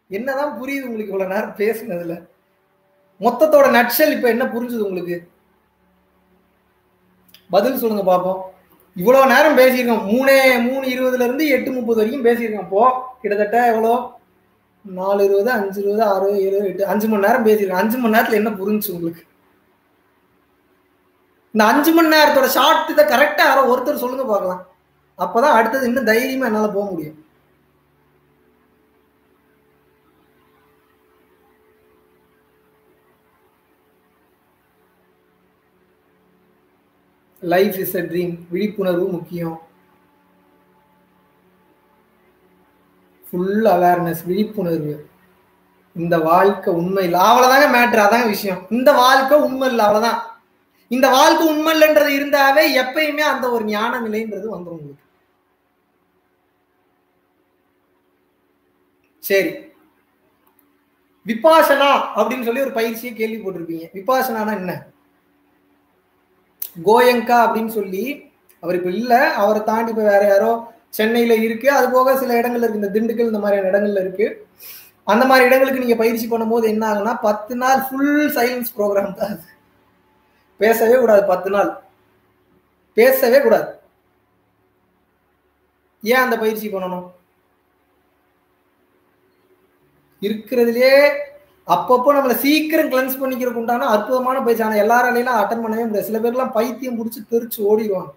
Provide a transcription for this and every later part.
என்னதான் புரியுது உங்களுக்கு இவ்வளவு நேரம் பேசுனதுல மொத்தத்தோட நட்சல் இப்ப என்ன புரிஞ்சுது உங்களுக்கு பதில் சொல்லுங்க பாப்போம் இவ்வளவு நேரம் பேசியிருக்கோம் மூணே மூணு இருபதுல இருந்து எட்டு முப்பது வரைக்கும் பேசியிருக்கோம் இப்போ கிட்டத்தட்ட எவ்வளோ நாலு இருபது அஞ்சு இருபது ஆறு ஏழு எட்டு அஞ்சு மணி நேரம் பேசியிருக்கோம் அஞ்சு மணி நேரத்துல என்ன புரிஞ்சு உங்களுக்கு இந்த அஞ்சு மணி நேரத்தோட ஷார்ட் இதை கரெக்டா யாரோ ஒருத்தர் சொல்லுங்க பார்க்கலாம் அப்பதான் அடுத்தது இன்னும் தைரியமா என்னால போக முடியும் லைஃப் இஸ் அ ட்ரீம் விழிப்புணர்வு முக்கியம் ஃபுல் அவேர்னஸ் விழிப்புணர்வு இந்த வாழ்க்கை உண்மை இல்லை அவ்வளவுதாங்க மேட்ரு அதாங்க விஷயம் இந்த வாழ்க்கை உண்மை இல்லை அவ்வளவுதான் இந்த வாழ்க்கை உண்மை இல்லைன்றது இருந்தாவே எப்பயுமே அந்த ஒரு ஞான நிலைன்றது வந்துடும் உங்களுக்கு சரி விபாசனா அப்படின்னு சொல்லி ஒரு பயிற்சியை கேள்விப்பட்டிருப்பீங்க விபாசனானா என்ன கோயங்கா அப்படின்னு சொல்லி அவர் இப்ப இல்ல அவரை தாண்டி இப்ப வேற யாரோ சென்னையில இருக்கு அது போக சில இடங்கள்ல இருக்கு இந்த திண்டுக்கல் இந்த மாதிரியான இடங்கள்ல இருக்கு அந்த மாதிரி இடங்களுக்கு நீங்க பயிற்சி பண்ணும்போது என்ன ஆகுனா பத்து நாள் ஃபுல் சைலன்ஸ் ப்ரோக்ராம் தான் அது பேசவே கூடாது பத்து நாள் பேசவே கூடாது ஏன் அந்த பயிற்சி பண்ணணும் இருக்கிறதுலே அப்பப்போ நம்மளை சீக்கிரம் கிளென்ஸ் பண்ணிக்கிறதுக்கு உண்டான அற்புதமான பயிற்சி ஆனால் எல்லாராலையும் அட்டன் பண்ணவே முடியாது சில பேர்லாம் பைத்தியம் பிடிச்சி தெரிச்சு ஓடிடுவாங்க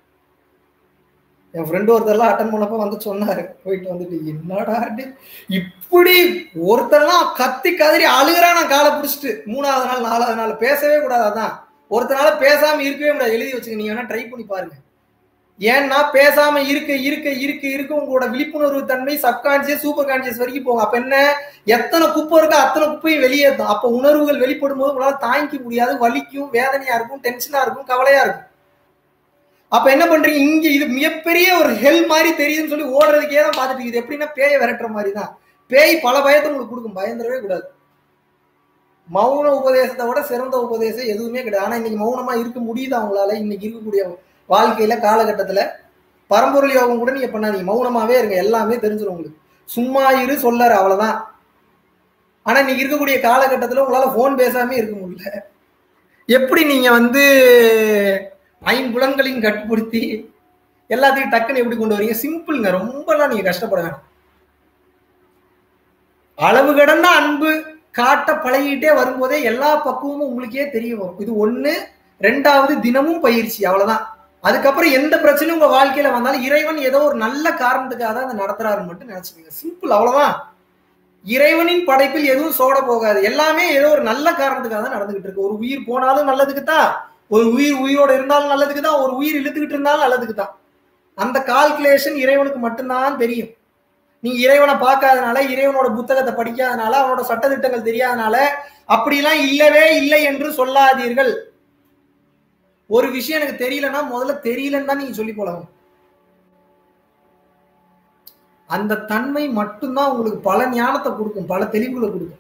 என் ஃப்ரெண்டு ஒருத்தர்லாம் அட்டன் பண்ணப்போ வந்து சொன்னாரு போயிட்டு வந்துட்டு என்னடா இப்படி ஒருத்தர்லாம் கத்தி கதறி அழுகிறா நான் காலை பிடிச்சிட்டு மூணாவது நாள் நாலாவது நாள் பேசவே கூடாது அதான் ஒருத்தனால பேசாம இருக்கவே முடியாது எழுதி வச்சுக்க நீங்க வேணா ட்ரை பண்ணி பாருங்க ஏன்னா பேசாம இருக்க இருக்க இருக்க இருக்க உங்களோட விழிப்புணர்வு தன்மை சப்கான்சியஸ் சூப்பர் கான்சியஸ் வரைக்கும் போகும் அப்ப என்ன எத்தனை குப்பை இருக்கோ அத்தனை குப்பையும் வெளியேற்றும் அப்ப உணர்வுகள் வெளிப்படும் போது உங்களால தாங்கிக்க முடியாது வலிக்கும் வேதனையா இருக்கும் டென்ஷனா இருக்கும் கவலையா இருக்கும் அப்ப என்ன பண்றீங்க இங்க இது மிகப்பெரிய ஒரு ஹெல் மாதிரி தெரியுதுன்னு சொல்லி ஓடுறதுக்கே தான் பார்த்துட்டு இது எப்படின்னா பேயை விரட்டுற மாதிரி தான் பேய் பல பயத்தை உங்களுக்கு கொடுக்கும் பயந்துடவே கூடாது மௌன உபதேசத்தை விட சிறந்த உபதேசம் எதுவுமே கிடையாது ஆனா இன்னைக்கு மௌனமா இருக்க முடியுது அவங்களால இன்னைக்கு இருக்கக்கூடிய வாழ்க்கையில காலகட்டத்துல பரம்பொருள் யோகம் கூட நீங்க பண்ணாதீங்க மௌனமாவே இருங்க எல்லாமே தெரிஞ்சிடும் உங்களுக்கு சும்மா இரு சொல்லாரு அவ்வளவுதான் ஆனா இன்னைக்கு இருக்கக்கூடிய காலகட்டத்துல உங்களால போன் பேசாம இருக்க முடியல எப்படி நீங்க வந்து ஐம்புலன்களையும் கட்டுப்படுத்தி எல்லாத்தையும் டக்குன்னு எப்படி கொண்டு வரீங்க சிம்பிள்ங்க ரொம்பலாம் நீங்க கஷ்டப்பட வேணாம் அளவு கடந்த அன்பு காட்ட பழகிட்டே வரும்போதே எல்லா பக்குவமும் உங்களுக்கே தெரிய வரும் இது ஒண்ணு ரெண்டாவது தினமும் பயிற்சி அவ்வளவுதான் அதுக்கப்புறம் எந்த பிரச்சனையும் உங்க வாழ்க்கையில வந்தாலும் இறைவன் ஏதோ ஒரு நல்ல காரணத்துக்காக தான் அதை நடத்துறாரு மட்டும் நினைச்சுக்கோங்க சிம்பிள் அவ்வளவுதான் இறைவனின் படைப்பில் எதுவும் சோட போகாது எல்லாமே ஏதோ ஒரு நல்ல காரணத்துக்காக தான் நடந்துகிட்டு இருக்கு ஒரு உயிர் போனாலும் நல்லதுக்கு தான் ஒரு உயிர் உயிரோட இருந்தாலும் நல்லதுக்கு தான் ஒரு உயிர் இழுத்துக்கிட்டு இருந்தாலும் நல்லதுக்கு தான் அந்த கால்குலேஷன் இறைவனுக்கு மட்டும்தான் தெரியும் நீங்க இறைவனை பார்க்காதனால இறைவனோட புத்தகத்தை படிக்காதனால அவனோட சட்டத்திட்டங்கள் தெரியாதனால அப்படிலாம் இல்லவே இல்லை என்று சொல்லாதீர்கள் ஒரு விஷயம் எனக்கு தெரியலன்னா முதல்ல தெரியலன்னு தான் நீங்க சொல்லி போலாம் அந்த தன்மை மட்டும்தான் உங்களுக்கு பல ஞானத்தை கொடுக்கும் பல தெளிவுகளை கொடுக்கும்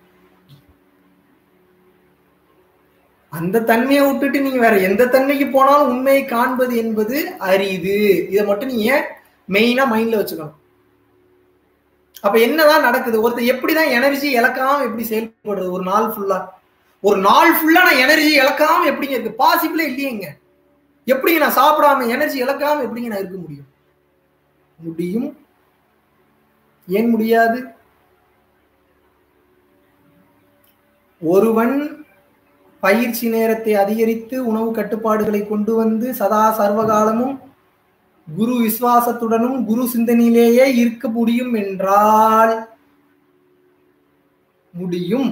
அந்த தன்மையை விட்டுட்டு நீங்க வேற எந்த தன்மைக்கு போனாலும் உண்மையை காண்பது என்பது அரிது இதை மட்டும் நீங்க மெயினா மைண்ட்ல வச்சுக்கணும் அப்ப என்னதான் நடக்குது ஒருத்தர் எப்படிதான் எனர்ஜி இழக்காம எப்படி செயல்படுறது ஒரு நாள் ஃபுல்லா ஒரு நாள் ஃபுல்லா நான் எனர்ஜி இழக்காம எப்படிங்க இருக்கு பாசிபிளே இல்லையேங்க எப்படிங்க நான் சாப்பிடாம எனர்ஜி இழக்காம எப்படிங்க நான் இருக்க முடியும் முடியும் ஏன் முடியாது ஒருவன் பயிற்சி நேரத்தை அதிகரித்து உணவு கட்டுப்பாடுகளை கொண்டு வந்து சதா சர்வகாலமும் குரு விசுவாசத்துடனும் குரு சிந்தனையிலேயே இருக்க முடியும் என்றால் முடியும்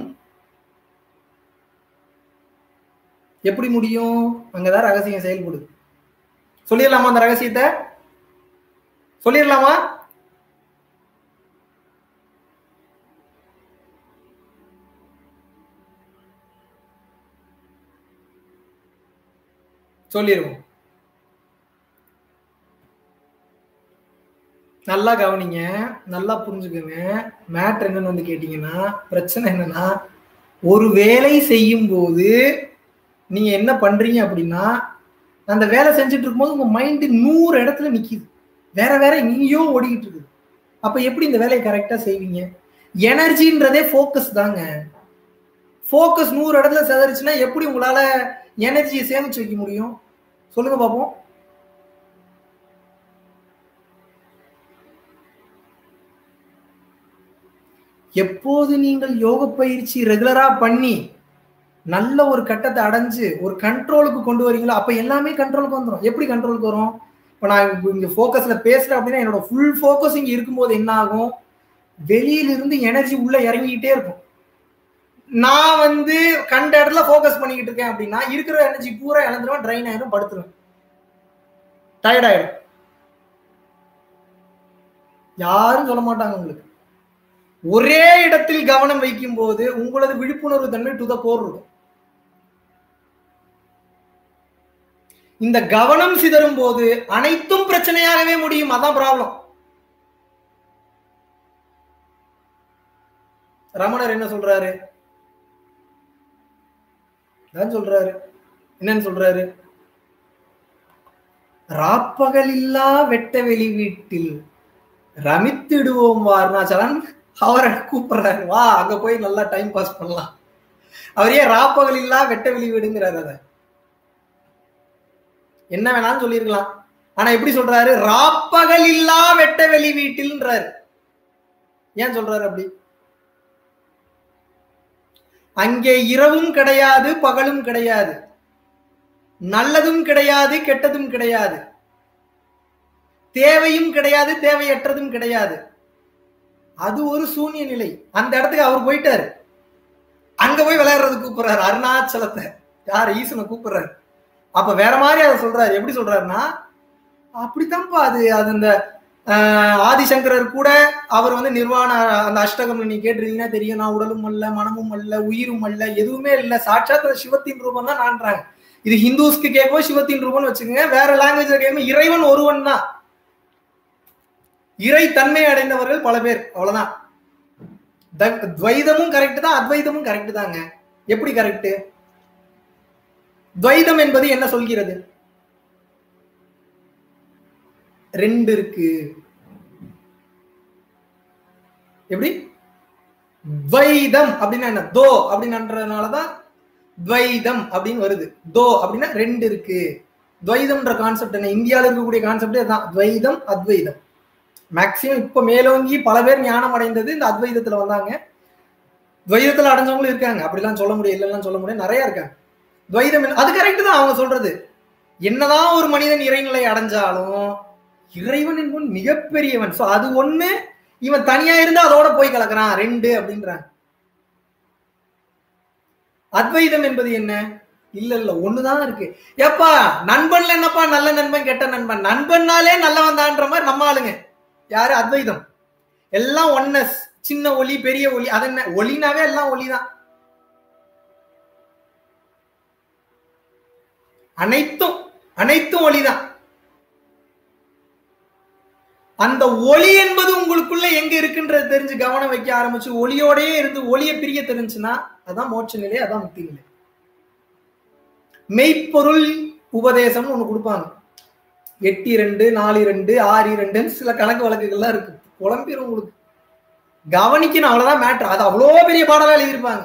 எப்படி முடியும் அங்கதான் ரகசியம் செயல்படுது சொல்லிடலாமா அந்த ரகசியத்தை சொல்லிடலாமா சொல்லிடுவோம் நல்லா கவனிங்க நல்லா புரிஞ்சுக்கோங்க மேட்ரு என்னன்னு வந்து கேட்டீங்கன்னா பிரச்சனை என்னன்னா ஒரு வேலை செய்யும் போது நீங்க என்ன பண்றீங்க அப்படின்னா அந்த வேலை செஞ்சுட்டு இருக்கும்போது உங்க மைண்டு நூறு இடத்துல நிக்குது வேற வேற எங்கேயோ ஓடிக்கிட்டு இருக்குது அப்ப எப்படி இந்த வேலையை கரெக்டா செய்வீங்க எனர்ஜின்றதே ஃபோக்கஸ் தாங்க ஃபோக்கஸ் நூறு இடத்துல செதறிச்சுன்னா எப்படி உங்களால எனர்ஜியை சேமிச்சு வைக்க முடியும் சொல்லுங்க பாப்போம் எப்போது நீங்கள் யோக பயிற்சி ரெகுலரா பண்ணி நல்ல ஒரு கட்டத்தை அடைஞ்சு ஒரு கண்ட்ரோலுக்கு கொண்டு வரீங்களோ அப்ப எல்லாமே கண்ட்ரோலுக்கு வந்துடும் எப்படி கண்ட்ரோலுக்கு வரும் இப்போ நான் இங்க ஃபோக்கஸ்ல பேசுறேன் அப்படின்னா என்னோட ஃபுல் ஃபோக்கஸ் இங்க இருக்கும்போது என்ன ஆகும் வெளியிலிருந்து எனர்ஜி உள்ள இறங்கிக்கிட்டே இருக்கும் நான் வந்து கண்ட இடத்துல ஃபோக்கஸ் பண்ணிக்கிட்டு இருக்கேன் அப்படின்னா இருக்கிற எனர்ஜி பூரா இழந்துருவேன் ட்ரைன் ஆயிரும் படுத்துருவேன் டயர்ட் ஆயிடும் யாரும் சொல்ல மாட்டாங்க உங்களுக்கு ஒரே இடத்தில் கவனம் வைக்கும் போது உங்களது விழிப்புணர்வு தன்மை டு த கோர் இருக்கும் இந்த கவனம் சிதறும் போது அனைத்தும் பிரச்சனையாகவே முடியும் அதான் ப்ராப்ளம் ரமணர் என்ன சொல்றாரு தான் சொல்றாரு என்னன்னு சொல்றாரு ராப்பகல் இல்லா வெட்ட வெளி வீட்டில் ரமித்திடுவோம் வாருணாச்சலன் அவரை கூப்பிடுறாரு வா அங்க போய் நல்லா டைம் பாஸ் பண்ணலாம் அவர் ஏன் ராப்பகல் இல்லா வெட்ட வெளி வீடுங்கிறாரு அத என்ன வேணாலும் சொல்லியிருக்கலாம் ஆனா எப்படி சொல்றாரு ராப்பகல் இல்லா வெட்ட வெளி வீட்டில்ன்றாரு ஏன் சொல்றாரு அப்படி அங்கே இரவும் கிடையாது பகலும் கிடையாது நல்லதும் கிடையாது கெட்டதும் கிடையாது தேவையும் கிடையாது தேவையற்றதும் கிடையாது அது ஒரு சூன்ய நிலை அந்த இடத்துக்கு அவர் போயிட்டாரு அங்க போய் விளையாடுறது கூப்பிடுறாரு அருணாச்சலத்தை யார் ஈசனை கூப்பிடுறாரு அப்ப வேற மாதிரி அதை சொல்றாரு எப்படி சொல்றாருன்னா அப்படித்தான்ப்பா அது அது இந்த ஆதிசங்கரர் கூட அவர் வந்து நிர்வாண அந்த அஷ்டகம் நீ கேட்டிருந்தீங்கன்னா தெரியும் நான் உடலும் அல்ல மனமும் அல்ல உயிரும் அல்ல எதுவுமே இல்லை சாட்சாத் சிவத்தின் ரூபம் தான் நான்றாங்க இது ஹிந்துஸ்க்கு கேட்கும் சிவத்தின் ரூபம்னு வச்சுக்கோங்க வேற லாங்குவேஜ்ல கேட்கும் இறைவன் ஒருவன் தான் இறை தன்மை அடைந்தவர்கள் பல பேர் அவ்வளவுதான் துவைதமும் கரெக்ட் தான் அத்வைதமும் கரெக்ட் தாங்க எப்படி கரெக்ட் துவைதம் என்பது என்ன சொல்கிறது ரெண்டு இருக்கு எப்படி துவைதம் அப்படின்னா என்ன தோ அப்படின்றதுனாலதான் துவைதம் அப்படின்னு வருது தோ அப்படின்னா ரெண்டு இருக்கு துவைதம்ன்ற கான்செப்ட் என்ன இந்தியாவில் இருக்கக்கூடிய கான்செப்டே தான் துவைதம் அத்வைதம் மேக்சிமம் இப்ப மேலோங்கி பல பேர் ஞானம் அடைந்தது இந்த அத்வைதத்துல வந்தாங்க துவைதத்துல அடைஞ்சவங்களும் இருக்காங்க அப்படிலாம் சொல்ல முடியும் இல்லைன்னு சொல்ல முடியும் நிறைய இருக்காங்க துவைதம் அது கரெக்ட் தான் அவங்க சொல்றது என்னதான் ஒரு மனிதன் இறைநிலை அடைஞ்சாலும் இறைவன் என்பவன் மிகப்பெரியவன் சோ அது ஒண்ணு இவன் தனியா இருந்து அதோட போய் கலக்குறான் ரெண்டு அப்படின்றாங்க அத்வைதம் என்பது என்ன இல்ல இல்ல ஒண்ணுதான் இருக்கு ஏப்பா நண்பன்ல என்னப்பா நல்ல நண்பன் கெட்ட நண்பன் நண்பன்னாலே நல்லவன் தான்ற மாதிரி நம்ம ஆளுங்க யாரு அத்வைதம் எல்லாம் ஒன்னஸ் சின்ன ஒளி பெரிய ஒளி அது என்ன ஒளினாவே எல்லாம் ஒளிதான் அனைத்தும் அனைத்தும் ஒளிதான் அந்த ஒளி என்பது உங்களுக்குள்ள எங்க இருக்குன்றது தெரிஞ்சு கவனம் வைக்க ஆரம்பிச்சு ஒளியோடயே இருந்து ஒளியை பிரிய தெரிஞ்சுன்னா அதான் மோட்ச நிலை அதான் முக்தி நிலை மெய்ப்பொருள் உபதேசம்னு ஒண்ணு கொடுப்பாங்க எட்டு ரெண்டு நாலு ரெண்டு ஆறு ரெண்டுன்னு சில கணக்கு வழக்குகள்லாம் இருக்கு குழம்பிடும் உங்களுக்கு கவனிக்கணும் அவ்வளவுதான் மேட்ரு அது அவ்வளோ பெரிய பாடலா எழுதியிருப்பாங்க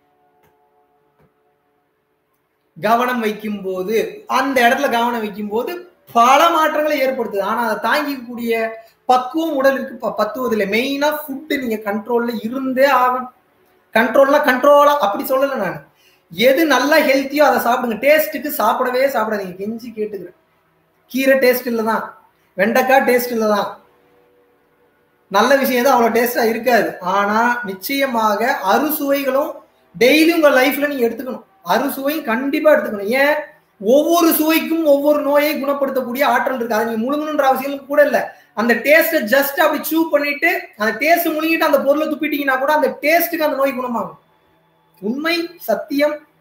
கவனம் வைக்கும் போது அந்த இடத்துல கவனம் வைக்கும் போது பல மாற்றங்களை ஏற்படுத்துது ஆனா அதை தாங்கிக்கூடிய பக்குவம் உடலுக்கு பத்துவதில்லை மெயினா ஃபுட்டு நீங்க கண்ட்ரோல்ல இருந்தே ஆகணும் கண்ட்ரோல்ல கண்ட்ரோலா அப்படி சொல்லலை நான் எது நல்லா ஹெல்த்தியோ அதை சாப்பிடுங்க டேஸ்ட்டுக்கு சாப்பிடவே சாப்பிடாதீங்க கெஞ்சி கேட்டுக்கிறேன் கீரை டேஸ்ட் இல்லை தான் வெண்டைக்காய் டேஸ்ட் இல்லை தான் நல்ல விஷயம் தான் அவ்வளோ டேஸ்டா இருக்காது ஆனா நிச்சயமாக அறுசுவைகளும் டெய்லி உங்க லைஃப்ல நீங்க எடுத்துக்கணும் அறுசுவையும் கண்டிப்பா எடுத்துக்கணும் ஏன் ஒவ்வொரு சுவைக்கும் ஒவ்வொரு நோயை குணப்படுத்தக்கூடிய ஆற்றல் இருக்கு அதை நீங்க முழுங்கணுன்ற அவசியம் கூட இல்லை அந்த டேஸ்ட்டை ஜஸ்ட் அப்படி சூ பண்ணிட்டு அந்த டேஸ்ட் முழுங்கிட்டு அந்த பொருளை துப்பிட்டீங்கன்னா கூட அந்த டேஸ்ட்டுக்கு அந்த நோய் குணமாகும் உண்மை சத்தியம்